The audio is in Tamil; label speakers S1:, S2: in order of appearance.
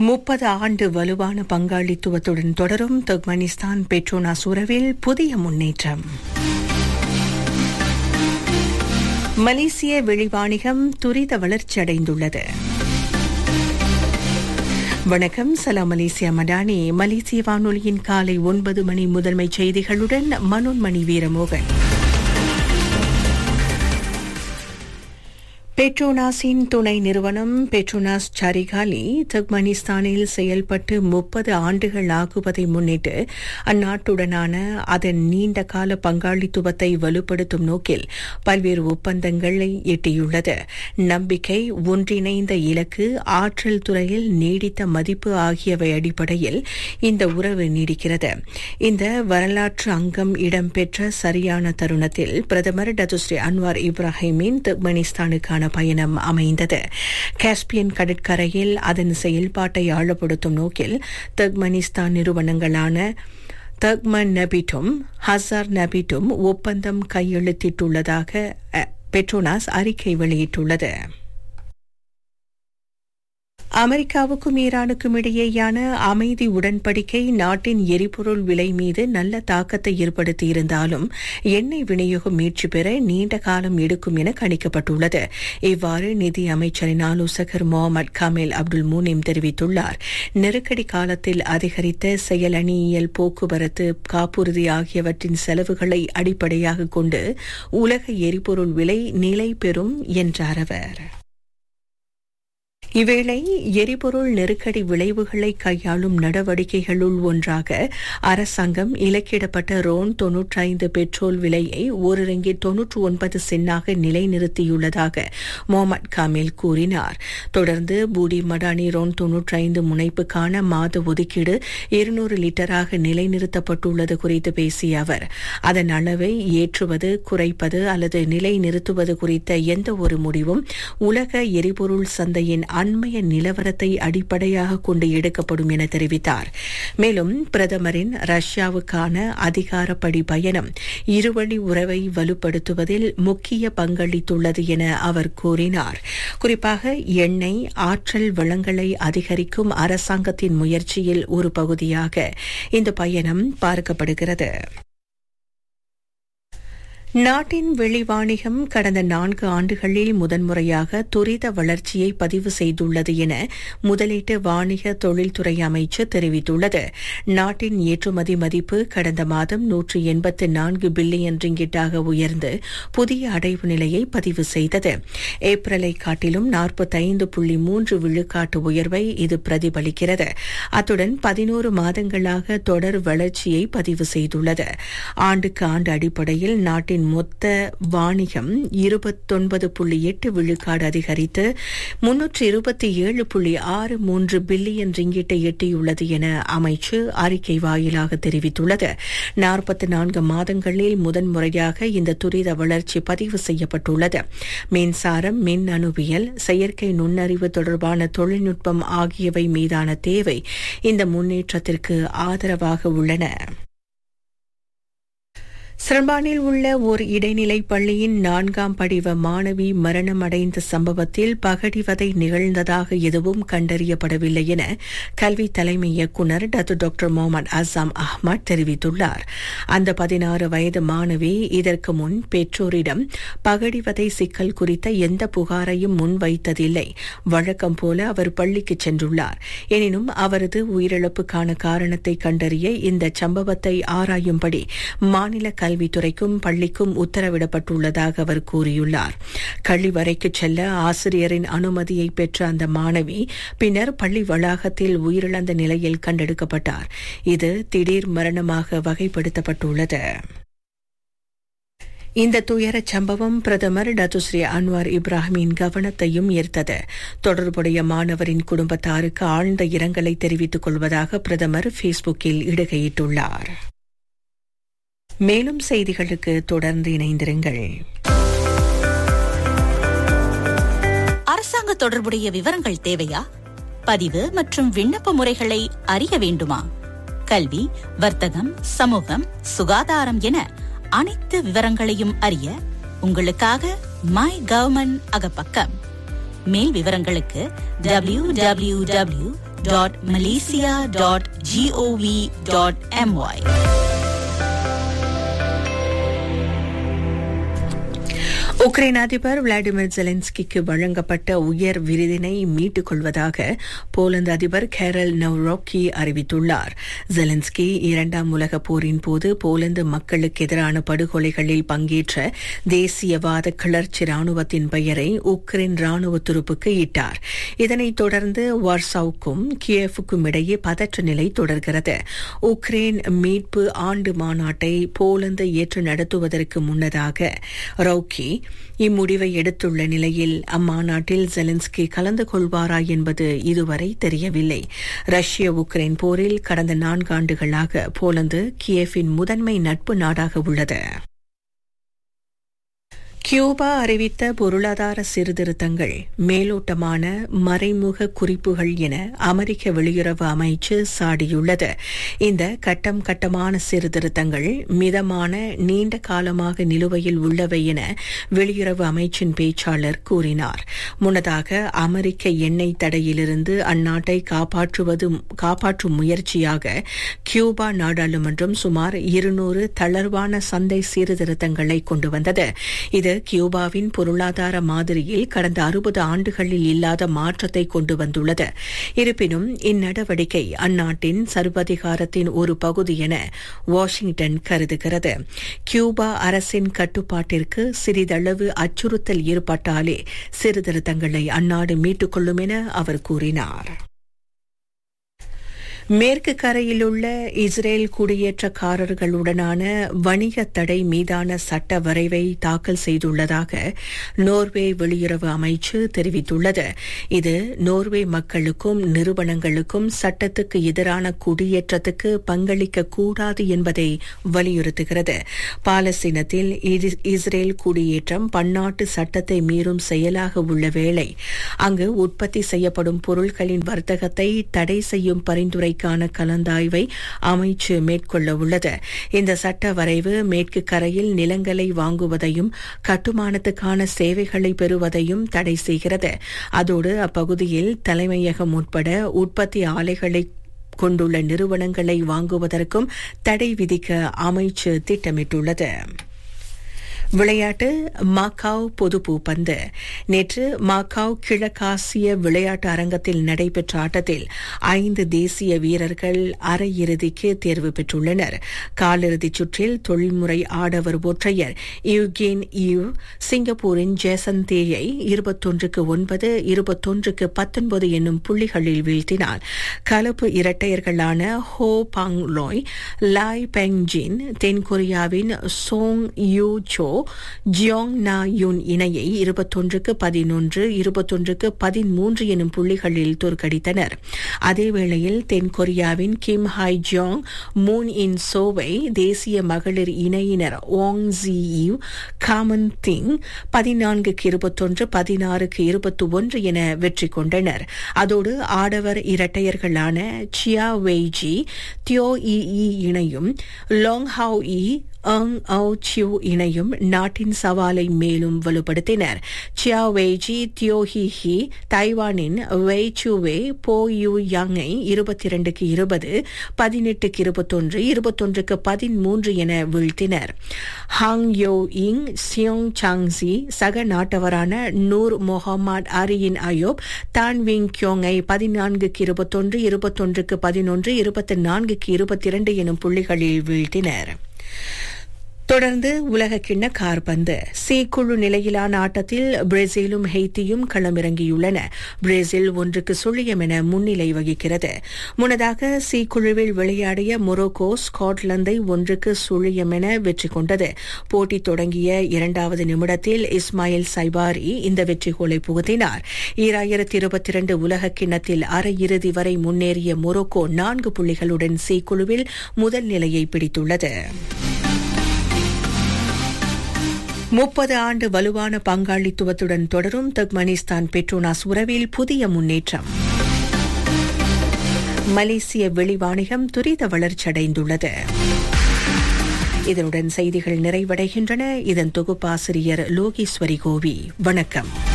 S1: முப்பது ஆண்டு வலுவான பங்காளித்துவத்துடன் தொடரும் துர்க்மெனிஸ்தான் பெட்ரோனாஸ் உறவில் புதிய முன்னேற்றம் மலேசிய வெளிவாணிகம் துரித வளர்ச்சியடைந்துள்ளது வணக்கம் சலாம் மலேசியா மடானி மலேசிய வானொலியின் காலை ஒன்பது மணி முதன்மை செய்திகளுடன் மனோன்மணி வீரமோகன் பெட்ரோனாஸின் துணை நிறுவனம் பெட்ரோனாஸ் சரிகாலி துர்க்மெனிஸ்தானில் செயல்பட்டு முப்பது ஆண்டுகள் ஆகுவதை முன்னிட்டு அந்நாட்டுடனான அதன் நீண்ட கால பங்காளித்துவத்தை வலுப்படுத்தும் நோக்கில் பல்வேறு ஒப்பந்தங்களை எட்டியுள்ளது நம்பிக்கை ஒன்றிணைந்த இலக்கு ஆற்றல் துறையில் நீடித்த மதிப்பு ஆகியவை அடிப்படையில் இந்த உறவு நீடிக்கிறது இந்த வரலாற்று அங்கம் இடம்பெற்ற சரியான தருணத்தில் பிரதமர் டதுஸ்ரீ அன்வார் இப்ராஹிமின் துர்க்மெனிஸ்தானுக்கான பயணம் அமைந்தது காஸ்பியன் கடற்கரையில் அதன் செயல்பாட்டை ஆழப்படுத்தும் நோக்கில் துர்க்மெனிஸ்தான் நிறுவனங்களான தர்க்மன் நபிட்டும் ஹசார் நபிட்டும் ஒப்பந்தம் கையெழுத்திட்டுள்ளதாக பெட்ரோனாஸ் அறிக்கை வெளியிட்டுள்ளது அமெரிக்காவுக்கும் ஈரானுக்கும் இடையேயான அமைதி உடன்படிக்கை நாட்டின் எரிபொருள் விலை மீது நல்ல தாக்கத்தை ஏற்படுத்தியிருந்தாலும் எண்ணெய் விநியோகம் மீட்சி பெற நீண்ட காலம் எடுக்கும் என கணிக்கப்பட்டுள்ளது இவ்வாறு நிதி அமைச்சரின் ஆலோசகர் முகமது காமில் அப்துல் மூனிம் தெரிவித்துள்ளார் நெருக்கடி காலத்தில் அதிகரித்த செயலணியியல் போக்குவரத்து காப்புறுதி ஆகியவற்றின் செலவுகளை அடிப்படையாக கொண்டு உலக எரிபொருள் விலை நிலை பெறும் என்றார் அவர் இவ்வேளை எரிபொருள் நெருக்கடி விளைவுகளை கையாளும் நடவடிக்கைகளுள் ஒன்றாக அரசாங்கம் இலக்கிடப்பட்ட ரோன் தொன்னூற்றைந்து பெட்ரோல் விலையை ஒரு ரிங்கிட் தொன்னூற்று ஒன்பது சென்னாக நிலைநிறுத்தியுள்ளதாக முகமது காமில் கூறினார் தொடர்ந்து பூடி மடானி ரோன் தொன்னூற்றைந்து முனைப்புக்கான மாத ஒதுக்கீடு இருநூறு லிட்டராக நிலைநிறுத்தப்பட்டுள்ளது குறித்து பேசிய அவர் அதன் அளவை ஏற்றுவது குறைப்பது அல்லது நிலைநிறுத்துவது குறித்த எந்த ஒரு முடிவும் உலக எரிபொருள் சந்தையின் அண்மைய நிலவரத்தை அடிப்படையாக கொண்டு எடுக்கப்படும் என தெரிவித்தார் மேலும் பிரதமரின் ரஷ்யாவுக்கான அதிகாரப்படி பயணம் இருவழி உறவை வலுப்படுத்துவதில் முக்கிய பங்களித்துள்ளது என அவர் கூறினார் குறிப்பாக எண்ணெய் ஆற்றல் வளங்களை அதிகரிக்கும் அரசாங்கத்தின் முயற்சியில் ஒரு பகுதியாக இந்த பயணம் பார்க்கப்படுகிறது நாட்டின் வெளிவாணிகம் கடந்த நான்கு ஆண்டுகளில் முதன்முறையாக துரித வளர்ச்சியை பதிவு செய்துள்ளது என முதலீட்டு வாணிக தொழில்துறை அமைச்சர் தெரிவித்துள்ளது நாட்டின் ஏற்றுமதி மதிப்பு கடந்த மாதம் நூற்று எண்பத்து நான்கு பில்லியன் ரிங்கிட்டாக உயர்ந்து புதிய அடைவு நிலையை பதிவு செய்தது ஏப்ரலை காட்டிலும் நாற்பத்தைந்து புள்ளி மூன்று விழுக்காட்டு உயர்வை இது பிரதிபலிக்கிறது அத்துடன் பதினோரு மாதங்களாக தொடர் வளர்ச்சியை பதிவு செய்துள்ளது ஆண்டுக்கு ஆண்டு அடிப்படையில் நாட்டின் மொத்த வாணிகம் இருபத்தொன்பது புள்ளி எட்டு விழுக்காடு அதிகரித்து முன்னூற்று இருபத்தி ஏழு புள்ளி ஆறு மூன்று பில்லியன் ரிங்கிட்டை எட்டியுள்ளது என அமைச்சு அறிக்கை வாயிலாக தெரிவித்துள்ளது நாற்பத்தி நான்கு மாதங்களில் முதன்முறையாக இந்த துரித வளர்ச்சி பதிவு செய்யப்பட்டுள்ளது மின்சாரம் மின் அணுவியல் செயற்கை நுண்ணறிவு தொடர்பான தொழில்நுட்பம் ஆகியவை மீதான தேவை இந்த முன்னேற்றத்திற்கு ஆதரவாக உள்ளன சிரம்பானில் உள்ள ஓர் இடைநிலை பள்ளியின் நான்காம் படிவ மாணவி மரணமடைந்த சம்பவத்தில் பகடிவதை நிகழ்ந்ததாக எதுவும் கண்டறியப்படவில்லை என கல்வி தலைமை இயக்குநர் டத்து டாக்டர் முகமது அசாம் அஹ்மத் தெரிவித்துள்ளார் அந்த பதினாறு வயது மாணவி இதற்கு முன் பெற்றோரிடம் பகடிவதை சிக்கல் குறித்த எந்த புகாரையும் முன்வைத்ததில்லை வழக்கம் போல அவர் பள்ளிக்கு சென்றுள்ளார் எனினும் அவரது உயிரிழப்புக்கான காரணத்தை கண்டறிய இந்த சம்பவத்தை ஆராயும்படி மாநில கல்வித்துறைக்கும் பள்ளிக்கும் உத்தரவிடப்பட்டுள்ளதாக அவர் கூறியுள்ளார் கழிவறைக்கு செல்ல ஆசிரியரின் அனுமதியை பெற்ற அந்த மாணவி பின்னர் பள்ளி வளாகத்தில் உயிரிழந்த நிலையில் கண்டெடுக்கப்பட்டார் இது திடீர் மரணமாக வகைப்படுத்தப்பட்டுள்ளது இந்த துயரச் சம்பவம் பிரதமர் டத்துஸ்ரீ அன்வார் இப்ராஹிமின் கவனத்தையும் ஈர்த்தது தொடர்புடைய மாணவரின் குடும்பத்தாருக்கு ஆழ்ந்த இரங்கலை தெரிவித்துக் கொள்வதாக பிரதமர் ஃபேஸ்புக்கில் இடுகையிட்டுள்ளார் மேலும் செய்திகளுக்கு தொடர்ந்து இணைந்திருங்கள்
S2: அரசாங்க தொடர்புடைய விவரங்கள் தேவையா பதிவு மற்றும் விண்ணப்ப முறைகளை அறிய வேண்டுமா கல்வி வர்த்தகம் சமூகம் சுகாதாரம் என அனைத்து விவரங்களையும் அறிய உங்களுக்காக மை கவர்மெண்ட் அகப்பக்கம் மேல் விவரங்களுக்கு W W W dot Malaysia dot GOV dot MY
S1: Ukraine அதிபர் விளாடிமிர் ஜெலன்ஸ்கிக்கு வழங்கப்பட்ட உயர் விருதினை மீட்டுக் கொள்வதாக போலந்து அதிபர் கேரல் நவ்ரோக்கி அறிவித்துள்ளார் ஜெலன்ஸ்கி இரண்டாம் உலக போரின் போது போலந்து மக்களுக்கு எதிரான படுகொலைகளில் பங்கேற்ற தேசியவாத கிளர்ச்சி ராணுவத்தின் பெயரை உக்ரைன் ராணுவ துருப்புக்கு இட்டார் இதனைத் தொடர்ந்து வார்சாவுக்கும் கியேவுக்கும் இடையே பதற்ற நிலை தொடர்கிறது உக்ரைன் மீட்பு ஆண்டு மாநாட்டை போலந்து ஏற்று நடத்துவதற்கு முன்னதாக ரவுக்கி இம்முடிவை எடுத்துள்ள நிலையில் அம்மாநாட்டில் ஜெலன்ஸ்கி கலந்து கொள்வாரா என்பது இதுவரை தெரியவில்லை ரஷ்ய உக்ரைன் போரில் கடந்த நான்காண்டுகளாக போலந்து கியேஃபின் முதன்மை நட்பு நாடாக உள்ளது கியூபா அறிவித்த பொருளாதார சீர்திருத்தங்கள் மேலோட்டமான மறைமுக குறிப்புகள் என அமெரிக்க வெளியுறவு அமைச்சு சாடியுள்ளது இந்த கட்டம் கட்டமான சீர்திருத்தங்கள் மிதமான நீண்ட காலமாக நிலுவையில் உள்ளவை என வெளியுறவு அமைச்சின் பேச்சாளர் கூறினார் முன்னதாக அமெரிக்க எண்ணெய் தடையிலிருந்து அந்நாட்டை காப்பாற்றுவது காப்பாற்றும் முயற்சியாக கியூபா நாடாளுமன்றம் சுமார் இருநூறு தளர்வான சந்தை சீர்திருத்தங்களை கொண்டு வந்தது இது கியூபாவின் பொருளாதார மாதிரியில் கடந்த அறுபது ஆண்டுகளில் இல்லாத மாற்றத்தை கொண்டு வந்துள்ளது இருப்பினும் இந்நடவடிக்கை அந்நாட்டின் சர்வதிகாரத்தின் ஒரு பகுதி என வாஷிங்டன் கருதுகிறது கியூபா அரசின் கட்டுப்பாட்டிற்கு சிறிதளவு அச்சுறுத்தல் ஏற்பட்டாலே சீர்திருத்தங்களை அந்நாடு மீட்டுக் கொள்ளும் என அவர் கூறினார் மேற்கு கரையில் உள்ள இஸ்ரேல் குடியேற்றக்காரர்களுடனான வணிக தடை மீதான சட்ட வரைவை தாக்கல் செய்துள்ளதாக நோர்வே வெளியுறவு அமைச்சு தெரிவித்துள்ளது இது நோர்வே மக்களுக்கும் நிறுவனங்களுக்கும் சட்டத்துக்கு எதிரான குடியேற்றத்துக்கு பங்களிக்க கூடாது என்பதை வலியுறுத்துகிறது பாலஸ்தீனத்தில் இஸ்ரேல் குடியேற்றம் பன்னாட்டு சட்டத்தை மீறும் செயலாக உள்ள வேளை அங்கு உற்பத்தி செய்யப்படும் பொருட்களின் வர்த்தகத்தை தடை செய்யும் பரிந்துரை முறைக்கான கலந்தாய்வை அமைச்சு மேற்கொள்ள உள்ளது இந்த சட்ட வரைவு மேற்கு கரையில் நிலங்களை வாங்குவதையும் கட்டுமானத்துக்கான சேவைகளை பெறுவதையும் தடை செய்கிறது அதோடு அப்பகுதியில் தலைமையகம் உட்பட உற்பத்தி ஆலைகளை கொண்டுள்ள நிறுவனங்களை வாங்குவதற்கும் தடை விதிக்க அமைச்சு திட்டமிட்டுள்ளது விளையாட்டு மாக்காவ் பொது பூப்பந்து நேற்று மாக்காவ் கிழக்காசிய விளையாட்டு அரங்கத்தில் நடைபெற்ற ஆட்டத்தில் ஐந்து தேசிய வீரர்கள் அரையிறுதிக்கு தேர்வு பெற்றுள்ளனர் காலிறுதிச் சுற்றில் தொழில்முறை ஆடவர் ஒற்றையர் யூகேன் யூ சிங்கப்பூரின் ஜேசன் தேயை இருபத்தொன்றுக்கு ஒன்பது இருபத்தொன்றுக்கு பத்தொன்பது என்னும் புள்ளிகளில் வீழ்த்தினார் கலப்பு இரட்டையர்களான ஹோ பாங் லோய் லாய் பெங் ஜின் தென்கொரியாவின் Song Yu Cho Jeong Na Yun இணையை இருபத்தொன்றுக்கு பதினொன்று இருபத்தொன்றுக்கு பதிமூன்று எனும் புள்ளிகளில் தோற்கடித்தனர் அதேவேளையில் தென்கொரியாவின் Kim Hye Jeong Moon In சோவை தேசிய மகளிர் இணையினர் Ong Ji Yu Carmen Ting பதினான்குக்கு இருபத்தொன்று பதினாறுக்கு இருபத்தி ஒன்று என வெற்றி கொண்டனர் அதோடு ஆடவர் இரட்டையர்களான சியா வெய்ஜி தியோ இ இணையும் லாங் ஹாவ் இ அங் அவு சியூ இணையும் நாட்டின் சவாலை மேலும் வலுப்படுத்தினர் சியா வெய்ஜி தியோ ஹி ஹி தைவானின் வெய் சுவே போ யூ யாங்கை இருபத்தி இரண்டுக்கு இருபது பதினெட்டுக்கு இருபத்தொன்று இருபத்தொன்றுக்கு பதிமூன்று என வீழ்த்தினர் ஹாங் யோ இங் சியோங் சாங்ஸி சக நாட்டவரான நூர் முகமது அரியின் அயோப் தான் விங் கியோங்கை பதினான்குக்கு இருபத்தொன்று இருபத்தொன்றுக்கு பதினொன்று இருபத்தி நான்குக்கு இருபத்தி இரண்டு எனும் புள்ளிகளில் வீழ்த்தினர் தொடர்ந்து உலக கிண்ண கார்பந்து சி குழு நிலையிலான ஆட்டத்தில் பிரேசிலும் ஹெய்த்தியும் களமிறங்கியுள்ளன பிரேசில் ஒன்றுக்கு சுழியம் என முன்னிலை வகிக்கிறது முன்னதாக சி குழுவில் விளையாடிய மொரோக்கோ ஸ்காட்லாந்தை ஒன்றுக்கு சுழியம் என வெற்றி கொண்டது போட்டி தொடங்கிய இரண்டாவது நிமிடத்தில் இஸ்மாயில் சைபாரி இந்த வெற்றி கோலை புகுத்தினார் ஈராயிரத்தி இருபத்தி இரண்டு உலக கிண்ணத்தில் அரையிறுதி வரை முன்னேறிய மொரோக்கோ நான்கு புள்ளிகளுடன் சி குழுவில் முதல் நிலையை பிடித்துள்ளது முப்பது ஆண்டு வலுவான பங்காளித்துவத்துடன் தொடரும் தக்மனிஸ்தான் பெட்ரோனாஸ் உறவில் புதிய முன்னேற்றம் மலேசிய வெளிவாணிகம் துரித வளர்ச்சியடைந்துள்ளது இதனுடன் செய்திகள் நிறைவடைகின்றன இதன் தொகுப்பாசிரியர் லோகேஸ்வரி கோவி வணக்கம்